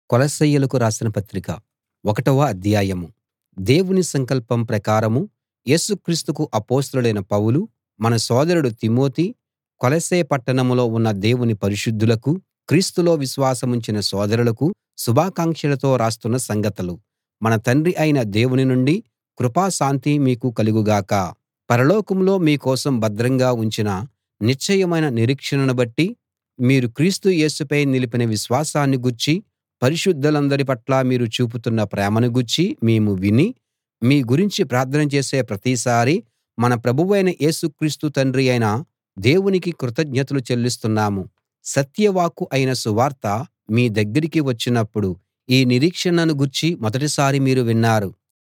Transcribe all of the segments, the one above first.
కొలస్సీయులకు రాసిన పత్రిక ఒకటవ అధ్యాయం దేవుని సంకల్పం ప్రకారం యేసు క్రీస్తుకు అపొస్తలుడైన పౌలు మన సోదరుడు తిమోతి కొలస్సే పట్టణంలో ఉన్న దేవుని పరిశుద్ధులకు క్రీస్తులో విశ్వాసముంచిన సోదరులకు శుభాకాంక్షలతో రాస్తున్న సంగతులు మన తండ్రి అయిన దేవుని నుండి కృపా శాంతి మీకు కలుగు గాక పరలోకంలో మీ కోసం భద్రంగా ఉంచిన నిశ్చయమైన నిరీక్షణను బట్టి మీరు క్రీస్తు యేసుపై నిలిపిన విశ్వాసాన్ని గూర్చి పరిశుద్ధులందరి పట్ల మీరు చూపుతున్న ప్రేమను గూర్చి మేము విని మీ గురించి ప్రార్థన చేసే ప్రతిసారీ మన ప్రభువైన యేసు క్రీస్తు తండ్రి అయిన దేవునికి కృతజ్ఞతలు చెల్లిస్తున్నాము సత్యవాక్కు అయిన సువార్త మీ దగ్గరికి వచ్చినప్పుడు ఈ నిరీక్షణను గూర్చి మొదటిసారి మీరు విన్నారు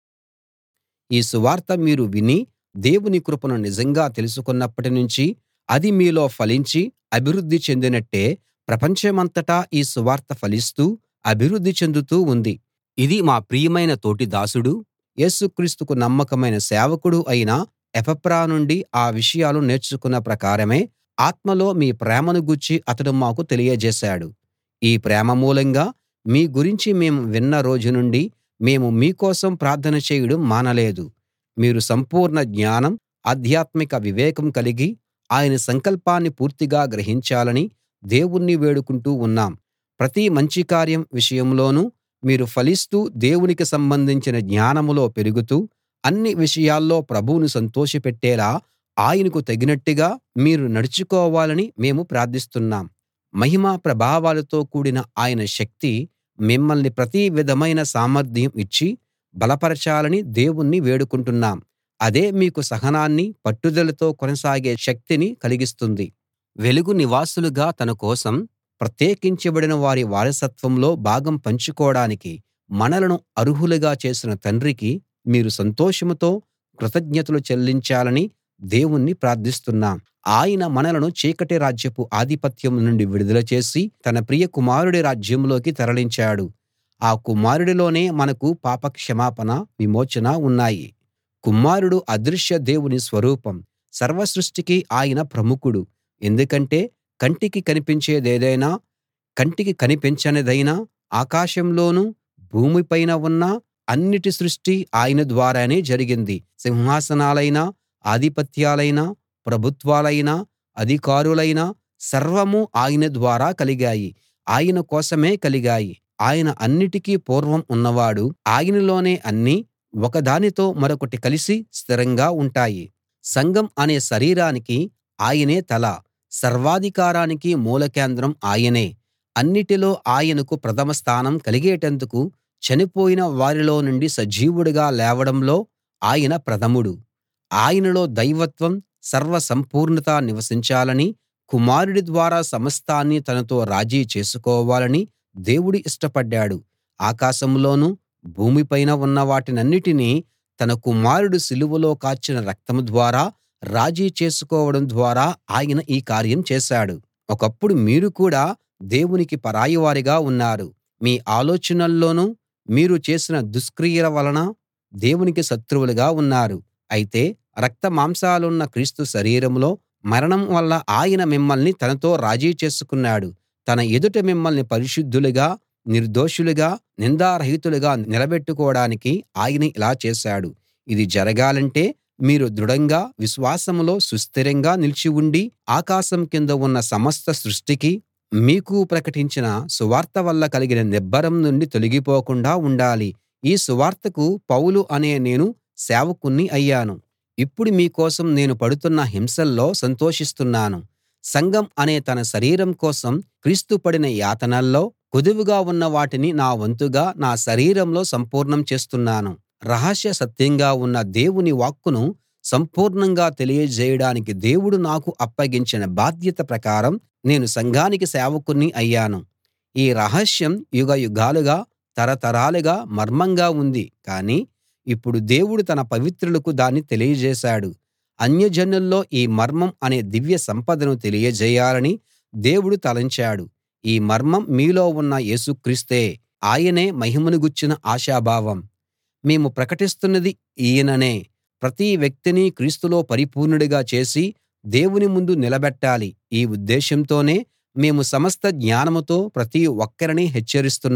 ఈ సువార్త మీరు విని దేవుని కృపను నిజంగా తెలుసుకున్నప్పటి నుంచి అది మీలో ఫలించి అభివృద్ధి చెందినట్టే ప్రపంచమంతటా ఈ సువార్త ఫలిస్తూ అభివృద్ధి చెందుతూ ఉంది ఇది మా ప్రియమైన తోటి దాసుడూ యేసు క్రీస్తుకు నమ్మకమైన సేవకుడూ అయిన ఎపఫ్రా నుండి ఆ విషయాలు నేర్చుకున్న ప్రకారమే ఆత్మలో మీ ప్రేమను గూర్చి అతడు మాకు తెలియజేశాడు ఈ ప్రేమ మూలంగా మీ గురించి మేము విన్న రోజు నుండి మేము మీ కోసం ప్రార్థన చేయడం మానలేదు మీరు సంపూర్ణ జ్ఞానం ఆధ్యాత్మిక వివేకం కలిగి ఆయన సంకల్పాన్ని పూర్తిగా గ్రహించాలని దేవుణ్ణి వేడుకుంటూ ఉన్నాం ప్రతి మంచి కార్యం విషయంలోనూ మీరు ఫలిస్తూ దేవునికి సంబంధించిన జ్ఞానంలో పెరుగుతూ అన్ని విషయాల్లో ప్రభువును సంతోషపెట్టేలా ఆయనకు తగినట్టుగా మీరు నడుచుకోవాలని మేము ప్రార్థిస్తున్నాం మహిమ ప్రభావాలతో కూడిన ఆయన శక్తి మిమ్మల్ని ప్రతి విధమైన సామర్థ్యం ఇచ్చి బలపరచాలని దేవుణ్ణి వేడుకుంటున్నాం అదే మీకు సహనాన్ని పట్టుదలతో కొనసాగే శక్తిని కలిగిస్తుంది వెలుగు నివాసులుగా తన కోసం ప్రత్యేకించబడిన వారి వారసత్వంలో భాగం పంచుకోడానికి మనలను అర్హులుగా చేసిన తండ్రికి మీరు సంతోషంతో కృతజ్ఞతలు చెల్లించాలని దేవుణ్ణి ప్రార్థిస్తున్నాం ఆయన మనలను చీకటి రాజ్యపు ఆధిపత్యం నుండి విడుదల చేసి తన ప్రియ కుమారుడి రాజ్యంలోకి తరలించాడు ఆ కుమారుడిలోనే మనకు పాప క్షమాపణ విమోచన ఉన్నాయి కుమారుడు అదృశ్య దేవుని స్వరూపం సర్వ సృష్టికి ఆయన ప్రముఖుడు ఎందుకంటే కంటికి కనిపించేదేదైనా కంటికి కనిపించనిదైనా ఆకాశంలోనూ భూమిపైన ఉన్న అన్నిటి సృష్టి ఆయన ద్వారానే జరిగింది సింహాసనాలైనా ఆధిపత్యాలైనా ప్రభుత్వాలైనా అధికారులైనా సర్వమూ ఆయన ద్వారా కలిగాయి ఆయన కోసమే కలిగాయి ఆయన అన్నిటికీ పూర్వం ఉన్నవాడు ఆయనలోనే అన్నీ ఒకదానితో మరొకటి కలిసి స్థిరంగా ఉంటాయి సంఘం అనే శరీరానికి ఆయనే తల సర్వాధికారానికి మూల కేంద్రం ఆయనే అన్నిటిలో ఆయనకు ప్రథమ స్థానం కలిగేటందుకు చనిపోయిన వారిలో నుండి సజీవుడిగా లేవడంలో ఆయన ప్రథముడు ఆయనలో దైవత్వం సర్వ సంపూర్ణత నివసించాలని కుమారుడి ద్వారా సమస్తాన్నీ తనతో రాజీ చేసుకోవాలని దేవుడు ఇష్టపడ్డాడు ఆకాశంలోనూ భూమిపైన ఉన్న వాటినన్నిటినీ తన కుమారుడు సిలువలో కార్చిన రక్తం ద్వారా రాజీ చేసుకోవడం ద్వారా ఆయన ఈ కార్యం చేశాడు ఒకప్పుడు మీరు కూడా దేవునికి పరాయివారిగా ఉన్నారు మీ ఆలోచనల్లోనూ మీరు చేసిన దుష్క్రియల వలన దేవునికి శత్రువులుగా ఉన్నారు అయితే రక్త మాంసాలున్న క్రీస్తు శరీరంలో మరణం వల్ల ఆయన మిమ్మల్ని తనతో రాజీ చేసుకున్నాడు తన ఎదుట మిమ్మల్ని పరిశుద్ధులుగా నిర్దోషులుగా నిందారహితులుగా నిలబెట్టుకోడానికి ఆయన ఇలా చేశాడు ఇది జరగాలంటే మీరు దృఢంగా విశ్వాసంలో సుస్థిరంగా నిలిచి ఉండి ఆకాశం కింద ఉన్న సమస్త సృష్టికి మీకు ప్రకటించిన సువార్త వల్ల కలిగిన నిబ్బరం నుండి తొలగిపోకుండా ఉండాలి ఈ సువార్తకు పౌలు అనే నేను సేవకుణ్ణి అయ్యాను ఇప్పుడు మీ కోసం నేను పడుతున్న హింసల్లో సంతోషిస్తున్నాను సంఘం అనే తన శరీరం కోసం క్రీస్తు పడిన యాతనల్లో కొదువుగా ఉన్న వాటిని నా వంతుగా నా శరీరంలో సంపూర్ణం చేస్తున్నాను రహస్య సత్యంగా ఉన్న దేవుని వాక్కును సంపూర్ణంగా తెలియజేయడానికి దేవుడు నాకు అప్పగించిన బాధ్యత ప్రకారం నేను సంఘానికి సేవకుణ్ణి అయ్యాను ఈ రహస్యం యుగయుగాలుగా తరతరాలుగా మర్మంగా ఉంది కానీ ఇప్పుడు దేవుడు తన పవిత్రులకు దాన్ని తెలియజేశాడు అన్యజనుల్లో ఈ మర్మం అనే దివ్య సంపదను తెలియజేయాలని దేవుడు తలంచాడు ఈ మర్మం మీలో ఉన్న యేసు క్రీస్తే ఆయనే మహిమను గూర్చిన ఆశాభావం మేము ప్రకటిస్తున్నది ఈయననే ప్రతి వ్యక్తిని క్రీస్తులో పరిపూర్ణుడిగా చేసి దేవుని ముందు నిలబెట్టాలి ఈ ఉద్దేశంతోనే మేము సమస్త జ్ఞానంతో ప్రతి ఒక్కరినీ హెచ్చరిస్తున్నాం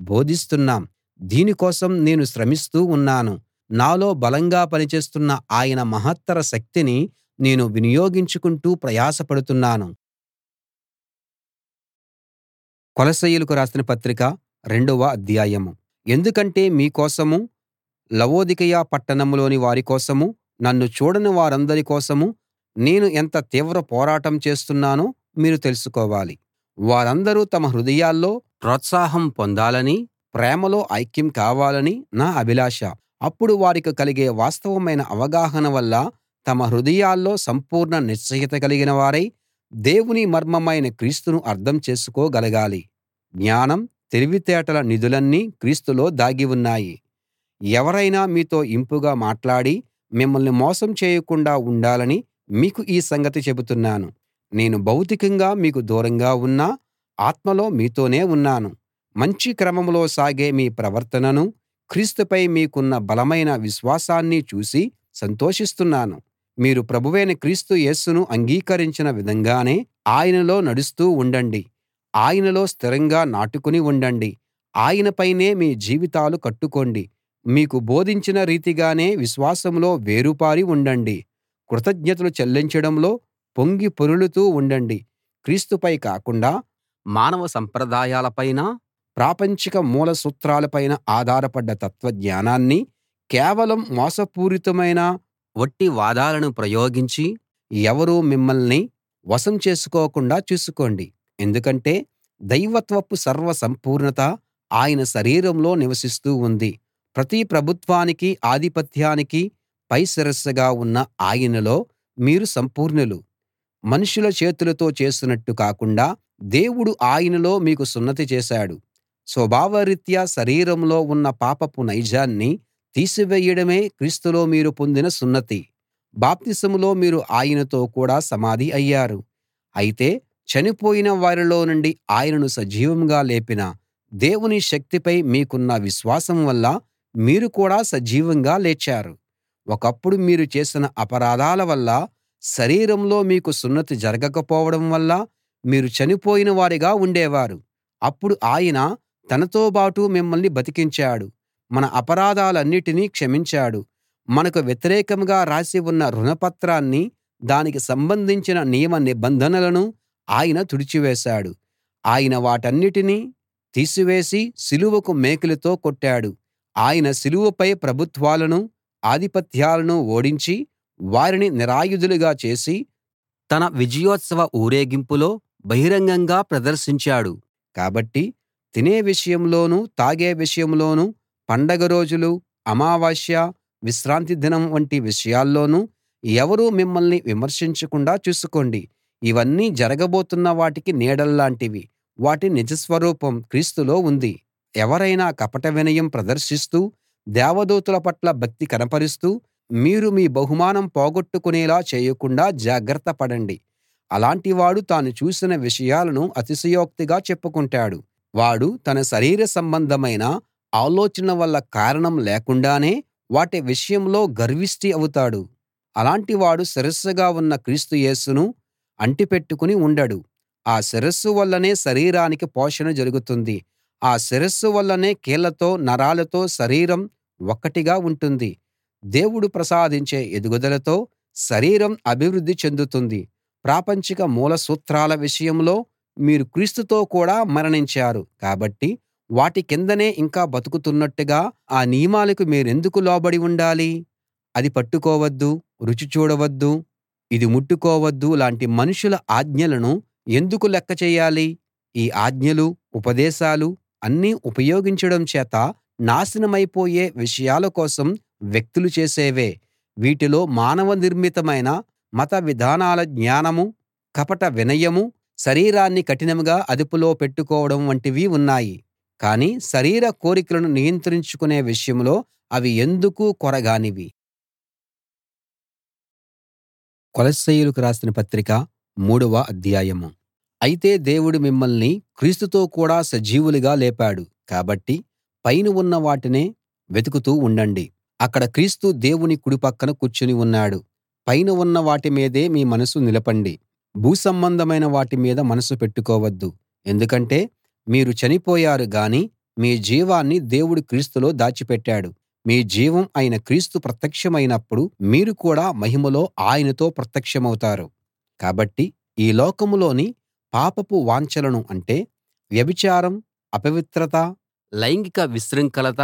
బోధిస్తున్నాం దీని కోసం నేను శ్రమిస్తూ ఉన్నాను నాలో బలంగా పనిచేస్తున్న ఆయన మహత్తర శక్తిని నేను వినియోగించుకుంటూ ప్రయాసపడుతున్నాను కొలసీయులకు రాసిన పత్రిక రెండవ అధ్యాయం ఎందుకంటే మీ కోసమూ లవొదికయ పట్టణంలోని వారి కోసమూ నన్ను చూడని వారందరి కోసమూ నేను ఎంత తీవ్ర పోరాటం చేస్తున్నానో మీరు తెలుసుకోవాలి వారందరూ తమ హృదయాల్లో ప్రోత్సాహం పొందాలని ప్రేమలో ఐక్యం కావాలని నా అభిలాష అప్పుడు వారికి కలిగే వాస్తవమైన అవగాహన వల్ల తమ హృదయాల్లో సంపూర్ణ నిశ్చయత కలిగిన వారై దేవుని మర్మమైన క్రీస్తును అర్థం చేసుకోగలగాలి జ్ఞానం తెలివితేటల నిధులన్నీ క్రీస్తులో దాగి ఉన్నాయి ఎవరైనా మీతో ఇంపుగా మాట్లాడి మిమ్మల్ని మోసం చేయకుండా ఉండాలని మీకు ఈ సంగతి చెబుతున్నాను నేను భౌతికంగా మీకు దూరంగా ఉన్నా ఆత్మలో మీతోనే ఉన్నాను మంచి క్రమంలో సాగే మీ ప్రవర్తననూ క్రీస్తుపై మీకున్న బలమైన విశ్వాసాన్నీ చూసి సంతోషిస్తున్నాను మీరు ప్రభువైన క్రీస్తు యేసును అంగీకరించిన విధంగానే ఆయనలో నడుస్తూ ఉండండి ఆయనలో స్థిరంగా నాటుకుని ఉండండి ఆయనపైనే మీ జీవితాలు కట్టుకోండి మీకు బోధించిన రీతిగానే విశ్వాసంలో వేరుపారి ఉండండి కృతజ్ఞతలు చెల్లించడంలో పొంగి పొర్లుతూ ఉండండి క్రీస్తుపై కాకుండా మానవ సంప్రదాయాలపైనా ప్రాపంచిక మూల సూత్రాలపైనా ఆధారపడ్డ తత్వజ్ఞానాన్ని కేవలం మోసపూరితమైన వట్టి వాదాలను ప్రయోగించి ఎవరూ మిమ్మల్ని వశం చేసుకోకుండా చూసుకోండి ఎందుకంటే దైవత్వపు సర్వ సంపూర్ణత ఆయన శరీరంలో నివసిస్తూ ఉంది ప్రతి ప్రభుత్వానికీ ఆధిపత్యానికీ పై శిరస్సుగా ఉన్న ఆయనలో మీరు సంపూర్ణులు మనుషుల చేతులతో చేసినట్టు కాకుండా దేవుడు ఆయనలో మీకు సున్నతి చేశాడు స్వభావరీత్యా శరీరంలో ఉన్న పాపపు నైజాన్ని తీసివేయడమే క్రీస్తులో మీరు పొందిన సున్నతి బాప్తిసంలో మీరు ఆయనతో కూడా సమాధి అయ్యారు అయితే చనిపోయిన వారిలో నుండి ఆయనను సజీవంగా లేపిన దేవుని శక్తిపై మీకున్న విశ్వాసం వల్ల మీరు కూడా సజీవంగా లేచారు ఒకప్పుడు మీరు చేసిన అపరాధాల వల్ల శరీరంలో మీకు సున్నతి జరగకపోవడం వల్ల మీరు చనిపోయిన వారిగా ఉండేవారు అప్పుడు ఆయన తనతోబాటు మిమ్మల్ని బతికించాడు మన అపరాధాలన్నిటినీ క్షమించాడు మనకు వ్యతిరేకంగా రాసి ఉన్న రుణపత్రాన్ని దానికి సంబంధించిన నియమ నిబంధనలను ఆయన తుడిచివేశాడు ఆయన వాటన్నిటినీ తీసివేసి సిలువకు మేకులతో కొట్టాడు ఆయన సిలువపై ప్రభుత్వాలను ఆధిపత్యాలను ఓడించి వారిని నిరాయుధులుగా చేసి తన విజయోత్సవ ఊరేగింపులో బహిరంగంగా ప్రదర్శించాడు కాబట్టి తినే విషయంలోనూ తాగే విషయంలోనూ పండగ రోజులు అమావాస్య విశ్రాంతి దినం వంటి విషయాల్లోనూ ఎవరూ మిమ్మల్ని విమర్శించకుండా చూసుకోండి ఇవన్నీ జరగబోతున్న వాటికి నీడల్లాంటివి వాటి నిజ స్వరూపం క్రీస్తులో ఉంది ఎవరైనా కపట వినయం ప్రదర్శిస్తూ దేవదూతల పట్ల భక్తి కనపరుస్తూ మీరు మీ బహుమానం పోగొట్టుకునేలా చేయకుండా జాగ్రత్త పడండి అలాంటి వాడు తాను చూసిన విషయాలను అతిశయోక్తిగా చెప్పుకుంటాడు వాడు తన శరీర సంబంధమైన ఆలోచన వల్ల కారణం లేకుండానే వాటి విషయంలో గర్విష్టి అవుతాడు అలాంటి వాడు శిరస్సుగా ఉన్న క్రీస్తు యేసును అంటిపెట్టుకుని ఉండడు ఆ శిరస్సు వల్లనే శరీరానికి పోషణ జరుగుతుంది ఆ శిరస్సు వల్లనే కీళ్లతో నరాలతో శరీరం ఒక్కటిగా ఉంటుంది దేవుడు ప్రసాదించే ఎదుగుదలతో శరీరం అభివృద్ధి చెందుతుంది ప్రాపంచిక మూల సూత్రాల విషయంలో మీరు క్రీస్తుతో కూడా మరణించారు కాబట్టి వాటి కిందనే ఇంకా బతుకుతున్నట్టుగా ఆ నియమాలకు మీరెందుకు లోబడి ఉండాలి అది పట్టుకోవద్దు రుచి చూడవద్దు ఇది ముట్టుకోవద్దు లాంటి మనుషుల ఆజ్ఞలను ఎందుకు లెక్క చేయాలి ఈ ఆజ్ఞలు ఉపదేశాలు అన్నీ ఉపయోగించడం చేత నాశనమైపోయే విషయాల కోసం వ్యక్తులు చేసేవే వీటిలో మానవ నిర్మితమైన మత విధానాల జ్ఞానమూ కపట వినయమూ శరీరాన్ని కఠినంగా అదుపులో పెట్టుకోవడం వంటివి ఉన్నాయి కానీ శరీర కోరికలను నియంత్రించుకునే విషయంలో అవి ఎందుకూ కొరగానివి కొలస్సీయులకు రాసిన పత్రిక మూడవ అధ్యాయం అయితే దేవుడు మిమ్మల్ని క్రీస్తుతో కూడా సజీవులుగా లేపాడు కాబట్టి పైన ఉన్న వాటినే వెతుకుతూ ఉండండి అక్కడ క్రీస్తు దేవుని కుడి పక్కన కూర్చుని ఉన్నాడు పైన ఉన్న వాటి మీదే మీ మనసు నిలపండి భూసంబంధమైన వాటి మీద మనసు పెట్టుకోవద్దు ఎందుకంటే మీరు చనిపోయారు గాని మీ జీవాన్ని దేవుడు క్రీస్తులో దాచిపెట్టాడు మీ జీవం అయిన క్రీస్తు ప్రత్యక్షమైనప్పుడు మీరు కూడా మహిమలో ఆయనతో ప్రత్యక్షమవుతారు కాబట్టి ఈ లోకంలోని పాపపు వాంఛలను అంటే వ్యభిచారం అపవిత్రత లైంగిక విశృంఖలత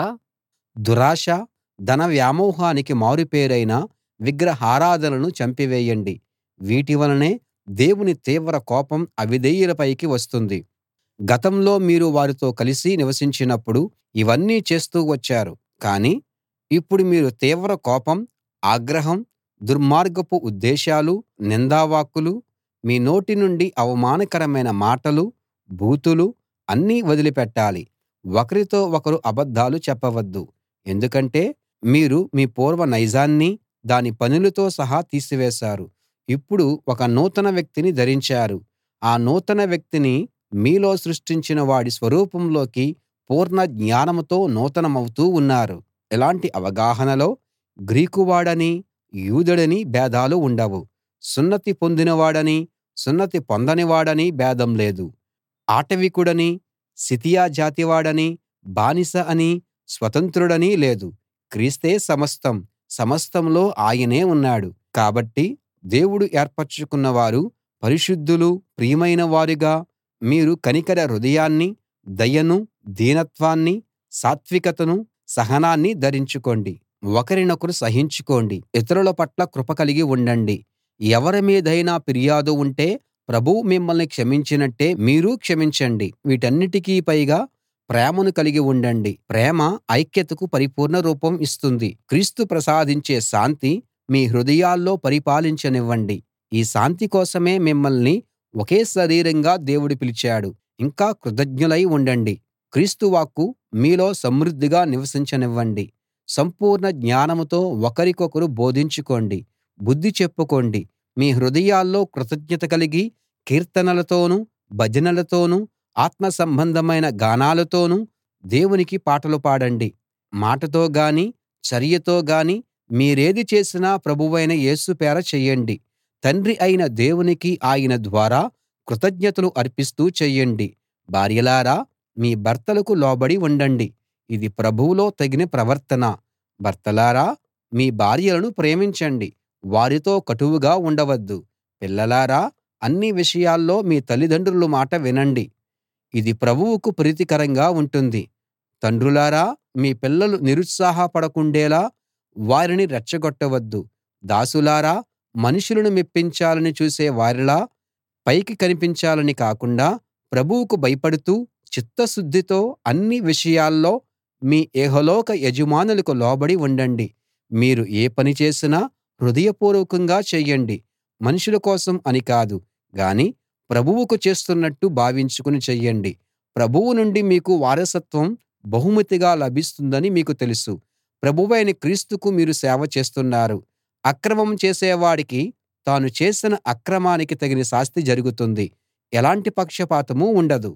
దురాశ ధన వ్యామోహానికి మారుపేరైన విగ్రహారాధనను చంపివేయండి వీటి వలనే దేవుని తీవ్ర కోపం అవిధేయుల పైకి వస్తుంది గతంలో మీరు వారితో కలిసి నివసించినప్పుడు ఇవన్నీ చేస్తూ వచ్చారు కానీ ఇప్పుడు మీరు తీవ్ర కోపం ఆగ్రహం దుర్మార్గపు ఉద్దేశాలు నిందావాక్కులు మీ నోటి నుండి అవమానకరమైన మాటలు బూతులు అన్నీ వదిలిపెట్టాలి ఒకరితో ఒకరు అబద్ధాలు చెప్పవద్దు ఎందుకంటే మీరు మీ పూర్వ నైజాన్ని దాని పనులతో సహా తీసివేశారు ఇప్పుడు ఒక నూతన వ్యక్తిని ధరించారు ఆ నూతన వ్యక్తిని మీలో సృష్టించిన వాడి స్వరూపంలోకి పూర్ణ జ్ఞానంతో నూతనమవుతూ ఉన్నారు ఇలాంటి అవగాహనలో గ్రీకువాడని యూదుడని భేదాలు ఉండవు సున్నతి పొందినవాడని సున్నతి పొందనివాడని భేదం లేదు ఆటవికుడని సితియా జాతివాడని బానిస అని స్వతంత్రుడని లేదు క్రీస్తే సమస్తం సమస్తంలో ఆయనే ఉన్నాడు కాబట్టి దేవుడు ఏర్పరచుకున్న వారు పరిశుద్ధులు ప్రియమైన వారుగా మీరు కనికర హృదయాన్ని దయను దీనత్వాన్ని సాత్వికతను సహనాన్ని ధరించుకోండి ఒకరినొకరు సహించుకోండి ఇతరుల పట్ల కృప కలిగి ఉండండి ఎవరి మీదైనా ఫిర్యాదు ఉంటే ప్రభువు మిమ్మల్ని క్షమించినట్టే మీరూ క్షమించండి వీటన్నిటికీ పైగా ప్రేమను కలిగి ఉండండి ప్రేమ ఐక్యతకు పరిపూర్ణ రూపం ఇస్తుంది క్రీస్తు ప్రసాదించే శాంతి మీ హృదయాల్లో పరిపాలించనివ్వండి ఈ శాంతి కోసమే మిమ్మల్ని ఒకే శరీరంగా దేవుడు పిలిచాడు ఇంకా కృతజ్ఞులై ఉండండి క్రీస్తు వాక్కు మీలో సమృద్ధిగా నివసించనివ్వండి సంపూర్ణ జ్ఞానంతో ఒకరికొకరు బోధించుకోండి బుద్ధి చెప్పుకోండి మీ హృదయాల్లో కృతజ్ఞత కలిగి కీర్తనలతోనూ భజనలతోనూ ఆత్మ సంబంధమైన గానాలతోనూ దేవునికి పాటలు పాడండి మాటతో గాని చర్యతో గాని మీరేది చేసినా ప్రభువైన యేసు పేర చెయ్యండి తండ్రి అయిన దేవునికి ఆయన ద్వారా కృతజ్ఞతలు అర్పిస్తూ చెయ్యండి భార్యలారా మీ భర్తలకు లోబడి ఉండండి ఇది ప్రభువులో తగిన ప్రవర్తన భర్తలారా మీ భార్యలను ప్రేమించండి వారితో కటువుగా ఉండవద్దు పిల్లలారా అన్ని విషయాల్లో మీ తల్లిదండ్రుల మాట వినండి ఇది ప్రభువుకు ప్రీతికరంగా ఉంటుంది తండ్రులారా మీ పిల్లలు నిరుత్సాహపడకుండేలా వారిని రెచ్చగొట్టవద్దు దాసులారా మనుషులను మెప్పించాలని చూసే వారిలా పైకి కనిపించాలని కాకుండా ప్రభువుకు భయపడుతూ చిత్తశుద్ధితో అన్ని విషయాల్లో మీ ఇహలోక యజమానులకు లోబడి ఉండండి మీరు ఏ పని చేసినా హృదయపూర్వకంగా చెయ్యండి మనుషుల కోసం అని కాదు గాని ప్రభువుకు చేస్తున్నట్టు భావించుకుని చెయ్యండి ప్రభువు నుండి మీకు వారసత్వం బహుమతిగా లభిస్తుందని మీకు తెలుసు ప్రభువైన క్రీస్తుకు మీరు సేవ చేస్తున్నారు అక్రమం చేసేవాడికి తాను చేసిన అక్రమానికి తగిన శాస్తి జరుగుతుంది ఎలాంటి పక్షపాతమూ ఉండదు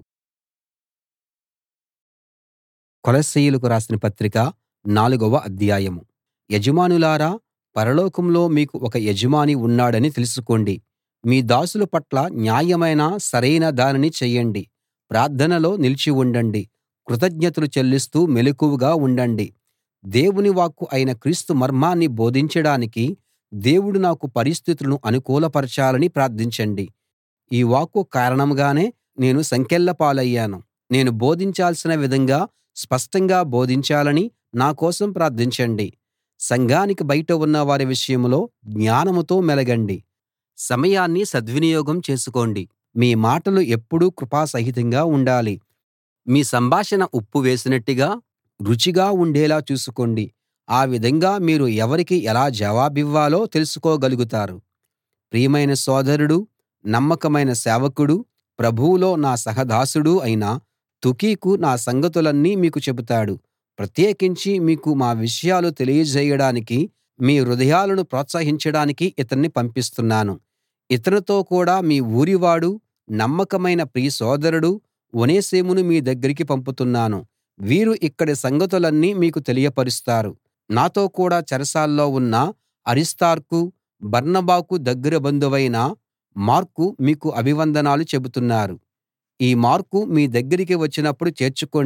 కొలస్సీయులకు రాసిన పత్రిక నాలుగవ అధ్యాయం యజమానులారా పరలోకంలో మీకు ఒక యజమాని ఉన్నాడని తెలుసుకోండి మీ దాసుల పట్ల న్యాయమైన సరైన దానిని చెయ్యండి ప్రార్థనలో నిలిచి ఉండండి కృతజ్ఞతలు చెల్లిస్తూ మెలకువగా ఉండండి దేవుని వాక్కు అయిన క్రీస్తు మర్మాన్ని బోధించడానికి దేవుడు నాకు పరిస్థితులను అనుకూలపరచాలని ప్రార్థించండి ఈ వాక్కు కారణంగానే నేను సంకెళ్ళ పాలయ్యాను నేను బోధించాల్సిన విధంగా స్పష్టంగా బోధించాలని నా కోసం ప్రార్థించండి సంఘానికి బయట ఉన్న వారి విషయంలో జ్ఞానంతో మెలగండి సమయాన్ని సద్వినియోగం చేసుకోండి మీ మాటలు ఎప్పుడూ కృపాసహితంగా ఉండాలి మీ సంభాషణ ఉప్పు వేసినట్టుగా రుచిగా ఉండేలా చూసుకోండి ఆ విధంగా మీరు ఎవరికి ఎలా జవాబివ్వాలో తెలుసుకోగలుగుతారు ప్రియమైన సోదరుడూ నమ్మకమైన సేవకుడూ ప్రభువులో నా సహదాసుడూ అయిన తుకికు నా సంగతులన్నీ మీకు చెబుతాడు ప్రత్యేకించి మీకు మా విషయాలు తెలియజేయడానికి మీ హృదయాలను ప్రోత్సహించడానికి ఇతన్ని పంపిస్తున్నాను ఇతనితో కూడా మీ ఊరివాడు నమ్మకమైన ప్రియ సోదరుడు ఒనేసిమును మీ దగ్గరికి పంపుతున్నాను వీరు ఇక్కడి సంగతులన్నీ మీకు తెలియపరుస్తారు నాతో కూడా చెరసాల్లో ఉన్న అరిస్తార్కు బర్నబాకు దగ్గర బంధువైన మార్కు మీకు అభివందనాలు చెబుతున్నారు ఈ మార్కు మీ దగ్గరికి వచ్చినప్పుడు చేర్చుకోండి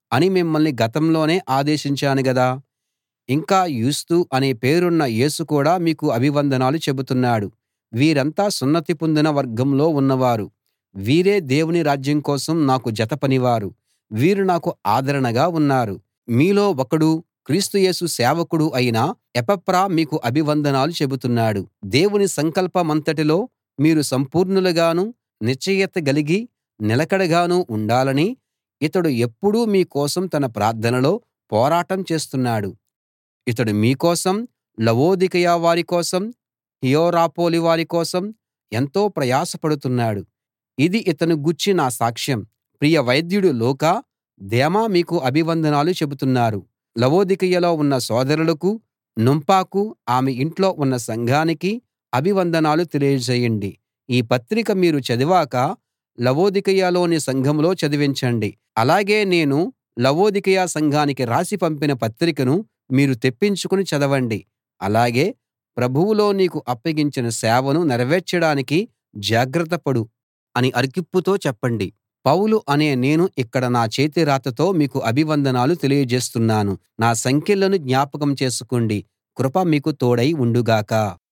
అని మిమ్మల్ని గతంలోనే ఆదేశించాను గదా ఇంకా యూస్తు అనే పేరున్న యేసు కూడా మీకు అభివందనాలు చెబుతున్నాడు వీరంతా సున్నతి పొందిన వర్గంలో ఉన్నవారు వీరే దేవుని రాజ్యం కోసం నాకు జత పనివారు వీరు నాకు ఆదరణగా ఉన్నారు మీలో ఒకడు క్రీస్తు యేసు సేవకుడు అయిన ఎపఫ్రా మీకు అభివందనాలు చెబుతున్నాడు దేవుని సంకల్పమంతటిలో మీరు సంపూర్ణులుగాను నిశ్చయత గలిగి నిలకడగాను ఉండాలని ఇతడు ఎప్పుడూ మీ కోసం తన ప్రార్థనలో పోరాటం చేస్తున్నాడు ఇతడు మీ కోసం లవొదికయ వారి కోసం హియెరాపోలి వారి కోసం ఎంతో ప్రయాసపడుతున్నాడు ఇది ఇతని గూర్చి నా సాక్ష్యం ప్రియ వైద్యుడు లూకా దేమా మీకు అభివందనాలు చెబుతున్నారు లవొదికయలో ఉన్న సోదరులకు నుంఫాకు ఆమె ఇంట్లో ఉన్న సంఘానికి అభివందనాలు తెలియజేయండి ఈ పత్రిక మీరు చదివాక లవొదికయలోని సంఘంలో చదివించండి అలాగే నేను లవొదికయ సంఘానికి రాసి పంపిన పత్రికను మీరు తెప్పించుకుని చదవండి అలాగే ప్రభువులో నీకు అప్పగించిన సేవను నెరవేర్చడానికి జాగ్రత్త పడు అని అర్ఖిప్పుతో చెప్పండి పౌలు అనే నేను ఇక్కడ నా చేతి రాతతో మీకు అభివందనాలు తెలియజేస్తున్నాను నా సంకెళ్ళను జ్ఞాపకం చేసుకోండి కృప మీకు తోడై ఉండుగాక